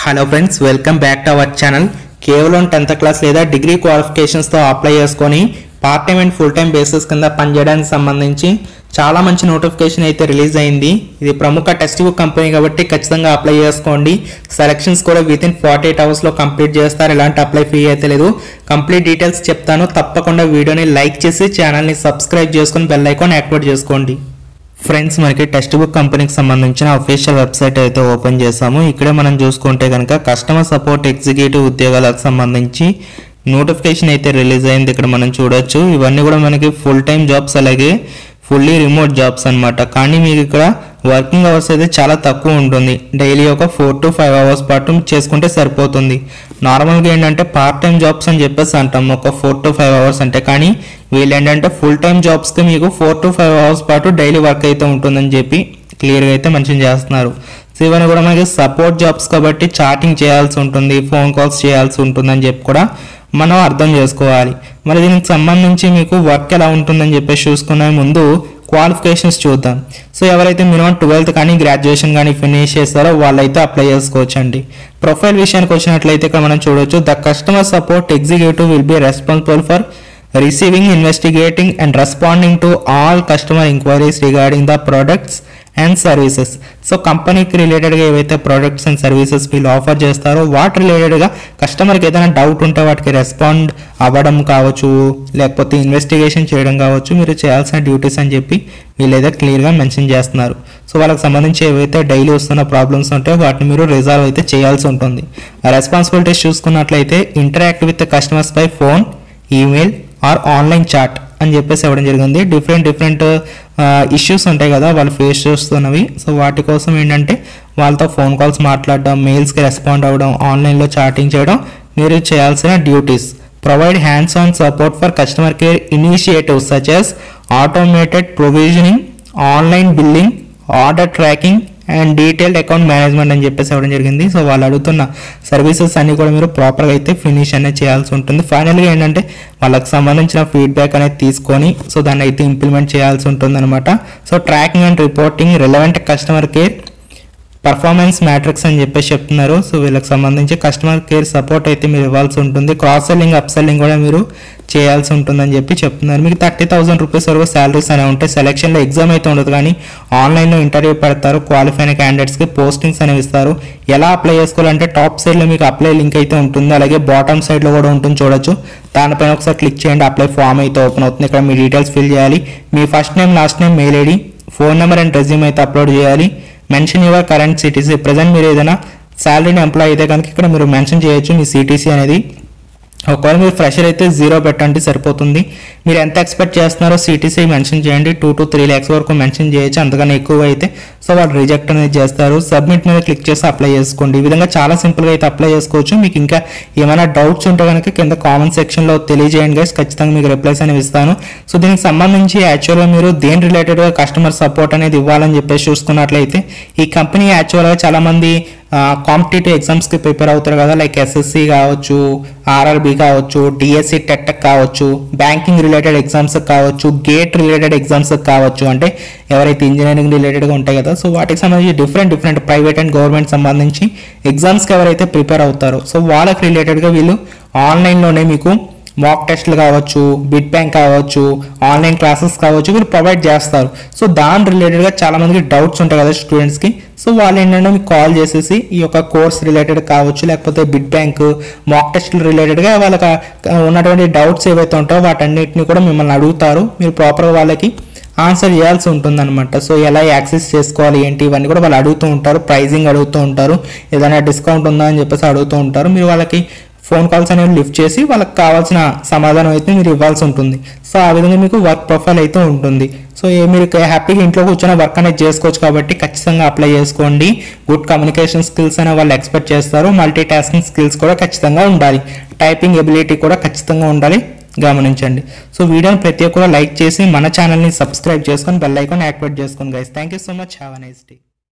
hello friends welcome back to our channel కేవలం tenth class లేదా degree క్వాలిఫికేషన్స్తో apply చేసుకొని part time and full time basis కింద పనిచేయడానికి సంబంధించి చాలా మంచి నోటిఫికేషన్ అయితే రిలీజ్ అయింది ఇది ప్రముఖ టెక్స్ట్ బుక్ కంపెనీ కాబట్టి ఖచ్చితంగా అప్లై చేసుకోండి సెలక్షన్స్ కూడా విత్ ఇన్ ఫార్టీ ఎయిట్ అవర్స్లో కంప్లీట్ చేస్తారు ఎలాంటి అప్లై ఫీ అయితే లేదు కంప్లీట్ డీటెయిల్స్ చెప్తాను తప్పకుండా వీడియోని లైక్ చేసి ఛానల్ని సబ్స్క్రైబ్ చేసుకొని బెల్ ఐకాన్ యాక్టివేట్ చేసుకోండి ఫ్రెండ్స్ మనకి టెక్స్ట్ బుక్ కంపెనీకి సంబంధించిన అఫీషియల్ వెబ్సైట్ అయితే ఓపెన్ చేసాము ఇక్కడే మనం చూసుకుంటే కనుక కస్టమర్ సపోర్ట్ ఎగ్జిక్యూటివ్ ఉద్యోగాలకు సంబంధించి నోటిఫికేషన్ అయితే రిలీజ్ అయింది ఇక్కడ మనం చూడొచ్చు ఇవన్నీ కూడా మనకి ఫుల్ టైం జాబ్స్ అలాగే ఫుల్లీ రిమోట్ జాబ్స్ అన్నమాట కానీ మీకు ఇక్కడ వర్కింగ్ అవర్స్ అయితే చాలా తక్కువ ఉంటుంది డైలీ ఒక ఫోర్ టు ఫైవ్ అవర్స్ పాటు చేసుకుంటే సరిపోతుంది నార్మల్గా ఏంటంటే పార్ట్ టైం జాబ్స్ అని చెప్పేసి అంటాం ఒక ఫోర్ టు ఫైవ్ అవర్స్ అంటే కానీ వీళ్ళు ఏంటంటే ఫుల్ టైం జాబ్స్కి మీకు ఫోర్ టు ఫైవ్ అవర్స్ పాటు డైలీ వర్క్ అయితే ఉంటుందని చెప్పి క్లియర్గా అయితే మెన్షన్ చేస్తున్నారు సో ఇవన్నీ కూడా మనకి సపోర్ట్ జాబ్స్ కాబట్టి చాటింగ్ చేయాల్సి ఉంటుంది ఫోన్ కాల్స్ చేయాల్సి ఉంటుందని చెప్పి కూడా మనం అర్థం చేసుకోవాలి మరి దీనికి సంబంధించి మీకు వర్క్ ఎలా ఉంటుందని చెప్పేసి చూసుకునే ముందు క్వాలిఫికేషన్స్ చూద్దాం సో ఎవరైతే మినిమం ట్వెల్త్ కానీ గ్రాడ్యుయేషన్ కానీ ఫినిష్ చేస్తారో వాళ్ళైతే అప్లై చేసుకోవచ్చు అండి ప్రొఫైల్ విషయానికి వచ్చినట్లయితే ఇక్కడ మనం చూడొచ్చు the customer support executive will be responsible for receiving, investigating, and responding to all customer inquiries regarding the products and services so కంపెనీకి రిలేటెడ్గా ఏవైతే ప్రోడక్ట్స్ అండ్ సర్వీసెస్ వీళ్ళు ఆఫర్ చేస్తారో వాటి రిలేటెడ్గా కస్టమర్కి ఏదైనా డౌట్ ఉంటే వాటికి రెస్పాండ్ అవ్వడం కావచ్చు లేకపోతే ఇన్వెస్టిగేషన్ చేయడం కావచ్చు మీరు చేయాల్సిన డ్యూటీస్ అని చెప్పి వీళ్ళైతే క్లియర్గా మెన్షన్ చేస్తున్నారు సో వాళ్ళకి సంబంధించి ఏవైతే డైలీ వస్తున్న ప్రాబ్లమ్స్ ఉంటాయో వాటిని మీరు రిజాల్వ్ అయితే చేయాల్సి ఉంటుంది రెస్పాన్సిబిలిటీస్ చూసుకున్నట్లయితే interact with customers by phone email or online chat అని చెప్పేసి ఇవ్వడం జరిగింది డిఫరెంట్ డిఫరెంట్ ఇష్యూస్ ఉంటాయి కదా వాళ్ళు ఫేస్ చేస్తున్నవి సో వాటి కోసం ఏంటంటే వాళ్ళతో ఫోన్ కాల్స్ మాట్లాడడం మెయిల్స్కి రెస్పాండ్ అవ్వడం ఆన్లైన్లో చాటింగ్ చేయడం మీరు చేయాల్సిన duties provide hands on support for customer care initiatives such as automated provisioning online billing order tracking and detailed account management అని చెప్పేసి ఇవ్వడం జరిగింది సో వాళ్ళు అడుగుతున్న సర్వీసెస్ అన్ని కూడా మీరు ప్రాపర్గా అయితే ఫినిష్ అనేది చేయాల్సి ఉంటుంది ఫైనల్గా ఏంటంటే వాళ్ళకి సంబంధించిన ఫీడ్బ్యాక్ అనేది తీసుకొని సో దాన్ని అయితే ఇంప్లిమెంట్ చేయాల్సి ఉంటుంది అనమాట so tracking and reporting relevant customer care performance matrix అని చెప్పేసి చెప్తున్నారు సో వీళ్ళకి సంబంధించి కస్టమర్ కేర్ సపోర్ట్ అయితే మీరు ఇవ్వాల్సి ఉంటుంది క్రాస్ సెల్లింగ్ అప్ సెల్లింగ్ కూడా మీరు చేయాల్సి ఉంటుందని చెప్పి చెప్తున్నారు మీకు థర్టీ థౌసండ్ రూపీస్ వరకు శాలరీస్ అనేవి ఉంటాయి సెలక్షన్లో ఎగ్జామ్ అయితే ఉండదు కానీ ఆన్లైన్లో ఇంటర్వ్యూ పెడతారు క్వాలిఫై అయిన క్యాండిడేట్స్కి పోస్టింగ్స్ అనేవి ఇస్తారు ఎలా అప్లై చేసుకోవాలంటే టాప్ సైడ్లో మీకు అప్లై లింక్ అయితే ఉంటుంది అలాగే బాటమ్ సైడ్లో కూడా ఉంటుంది చూడొచ్చు దానిపైన ఒకసారి క్లిక్ చేయండి అప్లై ఫామ్ అయితే ఓపెన్ అవుతుంది ఇక్కడ మీ డీటెయిల్స్ ఫిల్ చేయాలి మీ first name last name mail ID phone number and resume అయితే అప్లోడ్ చేయాలి mention your current CTC present మీరు ఏదైనా శాలరీని ఎంప్లాయ్ అయితే కనుక ఇక్కడ మీరు మెన్షన్ చేయొచ్చు మీ సిటీసీ అనేది ఒకవేళ మీరు ఫ్రెషర్ అయితే జీరో పెట్టండి సరిపోతుంది మీరు ఎంత ఎక్స్పెక్ట్ చేస్తున్నారో సిటీసీ మెన్షన్ చేయండి టూ టు త్రీ ల్యాక్స్ వరకు మెన్షన్ చేయొచ్చు అంతకన్నా ఎక్కువ అయితే సో వాళ్ళు రిజెక్ట్ అనేది చేస్తారు సబ్మిట్ మీద క్లిక్ చేసి అప్లై చేసుకోండి ఈ విధంగా చాలా సింపుల్గా అయితే అప్లై చేసుకోవచ్చు మీకు ఇంకా ఏమైనా డౌట్స్ ఉంటే కనుక కింద కామెంట్ సెక్షన్లో తెలియజేయండి గైస్ ఖచ్చితంగా మీకు రిప్లైస్ అనేవి ఇస్తాను సో దీనికి సంబంధించి యాక్చువల్గా మీరు దేని రిలేటెడ్గా కస్టమర్ సపోర్ట్ అనేది ఇవ్వాలని చెప్పేసి చూసుకున్నట్లయితే ఈ కంపెనీ యాక్చువల్గా చాలామంది కాంపిటేటివ్ ఎగ్జామ్స్కి ప్రిపేర్ అవుతారు కదా లైక్ ఎస్ఎస్సి కావచ్చు ఆర్ఆర్బి కావచ్చు డిఎస్సి టెట్ కావచ్చు బ్యాంకింగ్ రిలేటెడ్ ఎగ్జామ్స్ కావచ్చు గేట్ రిలేటెడ్ ఎగ్జామ్స్ కావచ్చు అంటే ఎవరైతే ఇంజనీరింగ్ రిలేటెడ్గా ఉంటాయి కదా సో వాటికి సంబంధించి different different private and government సంబంధించి ఎగ్జామ్స్కి ఎవరైతే ప్రిపేర్ అవుతారో సో వాళ్ళకి రిలేటెడ్గా వీళ్ళు ఆన్లైన్లోనే మీకు మాక్ టెస్ట్లు కావచ్చు బిట్ బ్యాంక్ కావచ్చు ఆన్లైన్ క్లాసెస్ కావచ్చు వీళ్ళు ప్రొవైడ్ చేస్తారు సో దాని రిలేటెడ్గా చాలా మందికి డౌట్స్ ఉంటాయి కదా స్టూడెంట్స్కి సో వాళ్ళు ఏంటంటే మీకు కాల్ చేసేసి ఈ యొక్క కోర్స్ రిలేటెడ్ కావచ్చు లేకపోతే బిట్ బ్యాంక్ మాక్ టెస్ట్ రిలేటెడ్గా వాళ్ళకి ఉన్నటువంటి డౌట్స్ ఏవైతే ఉంటాయో వాటన్నిటిని కూడా మిమ్మల్ని అడుగుతారు మీరు ప్రాపర్గా వాళ్ళకి ఆన్సర్ చేయాల్సి ఉంటుందన్నమాట సో ఎలా యాక్సెస్ చేసుకోవాలి ఏంటి ఇవన్నీ కూడా వాళ్ళు అడుగుతూ ఉంటారు ప్రైజింగ్ అడుగుతూ ఉంటారు ఏదైనా డిస్కౌంట్ ఉందా అని చెప్పేసి అడుగుతూ ఉంటారు మీరు వాళ్ళకి ఫోన్ కాల్స్ అనేవి లిఫ్ట్ చేసి వాళ్ళకి కావాల్సిన సమాధానం అయితే మీరు ఇవ్వాల్సి ఉంటుంది సో ఆ విధంగా మీకు వర్క్ ప్రొఫైల్ అయితే ఉంటుంది సో ఏ మీరు హ్యాపీగా ఇంట్లో కూర్చొని వర్క్ అనేది చేసుకోవచ్చు కాబట్టి ఖచ్చితంగా అప్లై చేసుకోండి గుడ్ కమ్యూనికేషన్ స్కిల్స్ అనే వాళ్ళు ఎక్స్పెక్ట్ చేస్తారు మల్టీ టాస్కింగ్ స్కిల్స్ కూడా ఖచ్చితంగా ఉండాలి టైపింగ్ ఎబిలిటీ కూడా ఖచ్చితంగా ఉండాలి గమనించండి సో వీడియోని ప్రతి ఒక్కరు లైక్ చేసి మన ఛానల్ని సబ్స్క్రైబ్ చేసుకొని బెల్ ఐకాన్ యాక్టివేట్ చేసుకోండి guys thank you so much have a nice day